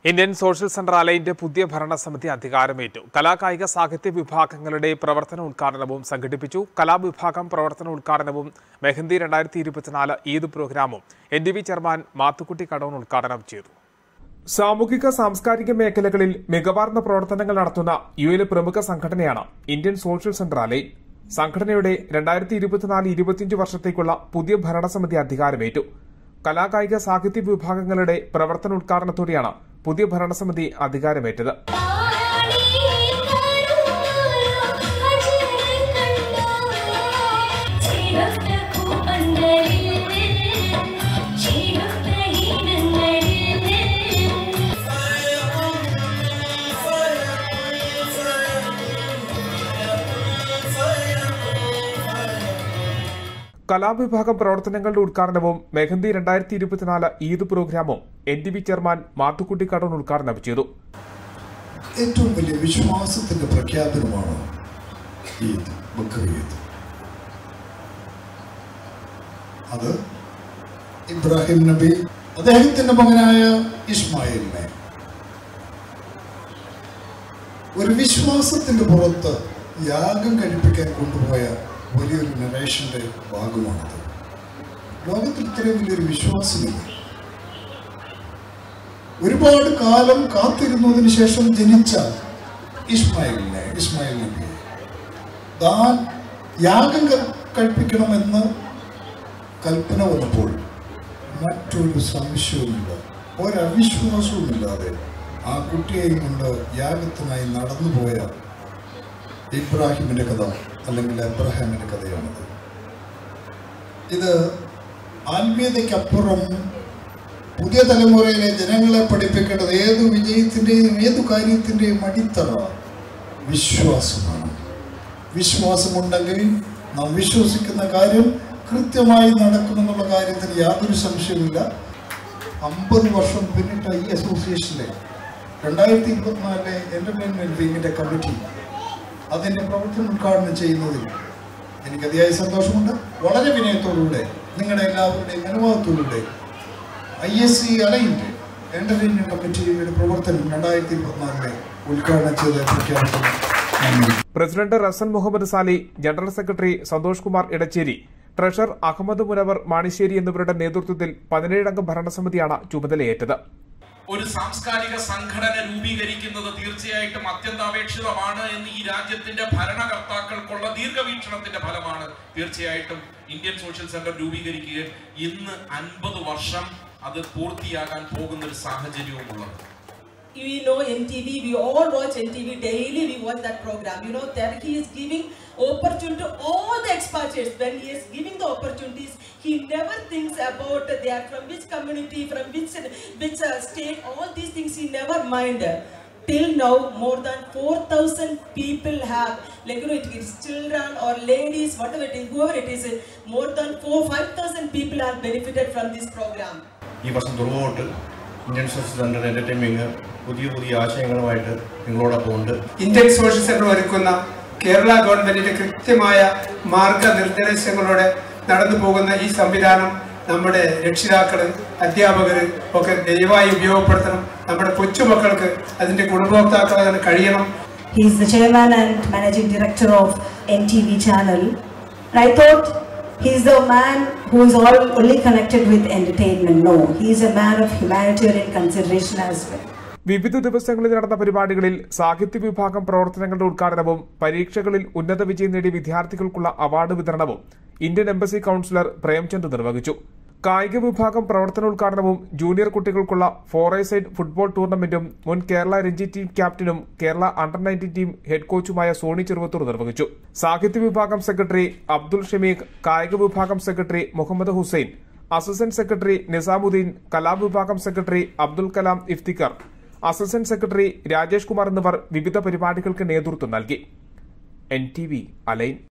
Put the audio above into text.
Indian social centre അലൈന്റെ പുതിയ ഭരണസമിതി അധികാരമേറ്റു കലാകായിക സാഹിത്യ വിഭാഗങ്ങളുടെ പ്രവർത്തന ഉദ്ഘാടനവും സംഘടിപ്പിച്ചു കലാവിഭാഗം പ്രവർത്തന ഉദ്ഘാടനവും മെഹന്തി രണ്ടായിരത്തി ഇരുപത്തിനാല് ഈദ് പ്രോഗ്രാമും N D V chairman Mathukutty Kadavan ഉദ്ഘാടനം ചെയ്തു സാമൂഹിക സാംസ്കാരിക മേഖലകളിൽ മികവാർന്ന പ്രവർത്തനങ്ങൾ നടത്തുന്ന യു എയിലെ പ്രമുഖ സംഘടനയാണ് ഇന്ത്യൻ സോഷ്യൽ സെന്റർ അലൈൻ സംഘടനയുടെ രണ്ടായിരത്തി ഇരുപത്തിനാല് ഇരുപത്തിയഞ്ച് വർഷത്തേക്കുള്ള പുതിയ ഭരണസമിതി അധികാരമേറ്റു കലാകായിക സാഹിത്യ വിഭാഗങ്ങളുടെ പ്രവർത്തന ഉദ്ഘാടനത്തോടെയാണ് പുതിയ ഭരണസമിതി അധികാരമേറ്റത് കലാവിഭാഗം പ്രവർത്തനങ്ങളുടെ ഉദ്ഘാടനവും മെഹന്തി രണ്ടായിരത്തി ഇരുപത്തിനാല് ഈദ് പ്രോഗ്രാമും N D B chairman Mathukutty Kadavan ഉദ്ഘാടനം ചെയ്തു ഏറ്റവും വലിയ വിശ്വാസത്തിന്റെ പ്രഖ്യാപനമാണ് ഈദ് ബക്ര ഈദ് അത് ഇബ്രാഹിം നബി അദ്ദേഹത്തിന്റെ മകനായ ഇസ്മായിലിനെ ഒരു വിശ്വാസത്തിന്റെ പുറത്ത് യാഗം കഴിപ്പിക്കാൻ കൊണ്ടുപോയ വലിയൊരു നരേഷന്റെ ഭാഗമാണത് ലോകത്തിൽ ഇത്രയും വലിയൊരു വിശ്വാസമില്ല ഒരുപാട് കാലം കാത്തിരുന്നതിന് ശേഷം ജനിച്ച ഇസ്മായിലിനെ ഇസ്മായിൽ നബിയെ താൻ യാഗം ക- കഴിപ്പിക്കണമെന്ന് കൽപ്പന വന്നപ്പോൾ മറ്റൊരു സംശയവുമില്ല ഒരവിശ്വാസവുമില്ലാതെ ആ കുട്ടിയെയും കൊണ്ട് യാഗത്തിനായി നടന്നുപോയ ഇബ്രാഹിമിന്റെ കഥ അല്ലെങ്കിൽ അബ്രഹാമിന്റെ കഥയാണത് ഇത് ആത്മീയതയ്ക്കപ്പുറം പുതിയ തലമുറയിലെ ജനങ്ങളെ പഠിപ്പിക്കേണ്ടത് ഏതു വിജയത്തിൻ്റെയും ഏതു കാര്യത്തിൻ്റെയും അടിത്തറ വിശ്വാസമാണ് വിശ്വാസമുണ്ടെങ്കിൽ നാം വിശ്വസിക്കുന്ന കാര്യം കൃത്യമായി നടക്കുമെന്നുള്ള കാര്യത്തിൽ യാതൊരു സംശയവുമില്ല അമ്പത് വർഷം പിന്നിട്ട ഈ അസോസിയേഷനിലെ രണ്ടായിരത്തി ഇരുപത്തിനാലിലെ എൻ്റർടൈൻമെൻറ്റ് വിങ്ങിൻ്റെ കമ്മിറ്റി അതിൻ്റെ പ്രവർത്തനം ഉദ്ഘാടനം ചെയ്യുന്നതിൽ എനിക്ക് അതിയായ സന്തോഷമുണ്ട് വളരെ വിനയത്തോടുകൂടെ നിങ്ങളുടെ എല്ലാവരുടെയും അനുഭവത്തോടുകൂടെ I S C aligned entertainment കമ്മിറ്റിയുടെ പ്രവർത്തനം രണ്ടായിരത്തി ഇരുപത്തിനാലിലെ ഉദ്ഘാടനം ചെയ്ത് പ്രഖ്യാപിക്കുന്നു നന്ദി president Rasal Muhammad Sali general secretary Santhosh Kumar Edacheri treasurer Ahmed Munavar Manissery എന്നിവരുടെ നേതൃത്വത്തിൽ പതിനേഴംഗ ഭരണസമിതിയാണ് ചുമതലയേറ്റത് ഒരു സാംസ്കാരിക സംഘടന രൂപീകരിക്കുന്നത് തീർച്ചയായിട്ടും അത്യന്താപേക്ഷിതമാണ് എന്ന് ഈ രാജ്യത്തിന്റെ ഭരണകർത്താക്കൾക്കുള്ള ദീർഘവീക്ഷണത്തിന്റെ ഫലമാണ് തീർച്ചയായിട്ടും ഇന്ത്യൻ സോഷ്യൽ സെന്റർ രൂപീകരിക്കുക ഇന്ന് അൻപത് വർഷം അത് പൂർത്തിയാകാൻ പോകുന്ന ഒരു സാഹചര്യവുമുള്ളത് we know NTV, we all watch NTV daily, we watch that program. You know that he is giving opportunity to all the expatriates. When he is giving the opportunities, he never thinks about they are from which community, from which which uh, state. All these things he never mind. Till now, more than 4,000 people have, like you know, it is children or ladies, whatever it is, whoever it is, more than 4, 5,000 people have benefited from this program. ഈ വർഷം തുറവോട്ട് Indian social centre entertainment പുതിയ പുതിയ ആശയങ്ങളുമായിട്ട് നിങ്ങളോടൊപ്പം ഉണ്ട് Indian social centre ഒരുക്കുന്ന കേരള ഗവൺമെന്റിന്റെ കൃത്യമായ മാർഗനിർദ്ദേശങ്ങളോടെ നടന്നു പോകുന്ന ഈ സംവിധാനം നമ്മുടെ രക്ഷിതാക്കള് അധ്യാപകര് ഒക്കെ ദയവായി ഉപയോഗപ്പെടുത്തണം നമ്മുടെ കൊച്ചുമക്കൾക്ക് അതിന്റെ ഗുണഭോക്താക്കളാകാൻ കഴിയണം He is the chairman and managing director of NTV channel. And I thought he is the man who is all only connected with entertainment. No, he is a man of humanitarian consideration as well. വിവിധ ദിവസങ്ങളിൽ നടന്ന പരിപാടികളിൽ സാഹിത്യ വിഭാഗം പ്രവർത്തനങ്ങളുടെ ഉദ്ഘാടനവും പരീക്ഷകളിൽ ഉന്നത വിജയം നേടിയ വിദ്യാർത്ഥികൾക്കുള്ള അവാർഡ് വിതരണവും ഇന്ത്യൻ എംബസി കൌൺസിലർ പ്രേംചന്ദ് നിർവഹിച്ചു കായിക വിഭാഗം പ്രവർത്തന ഉദ്ഘാടനവും ജൂനിയർ കുട്ടികൾക്കുള്ള ഫോർ എ സൈഡ് ഫുട്ബോൾ ടൂർണമെന്റും മുൻ കേരള രഞ്ജി ടീം ക്യാപ്റ്റനും Kerala under nineteen team head കോച്ചുമായ സോണി ചെറുവത്തൂർ നിർവഹിച്ചു സാഹിത്യ വിഭാഗം സെക്രട്ടറി അബ്ദുൾ ഷമീഖ് കായിക വിഭാഗം secretary Muhammad Hussain assistant secretary Nizamuddin കലാവിഭാഗം secretary Abdul Kalam Iftikhar assistant secretary Rajesh Kumar എന്നിവർ വിവിധ പരിപാടികൾക്ക് നേതൃത്വം നൽകി എൻ ടി വി അലൈൻ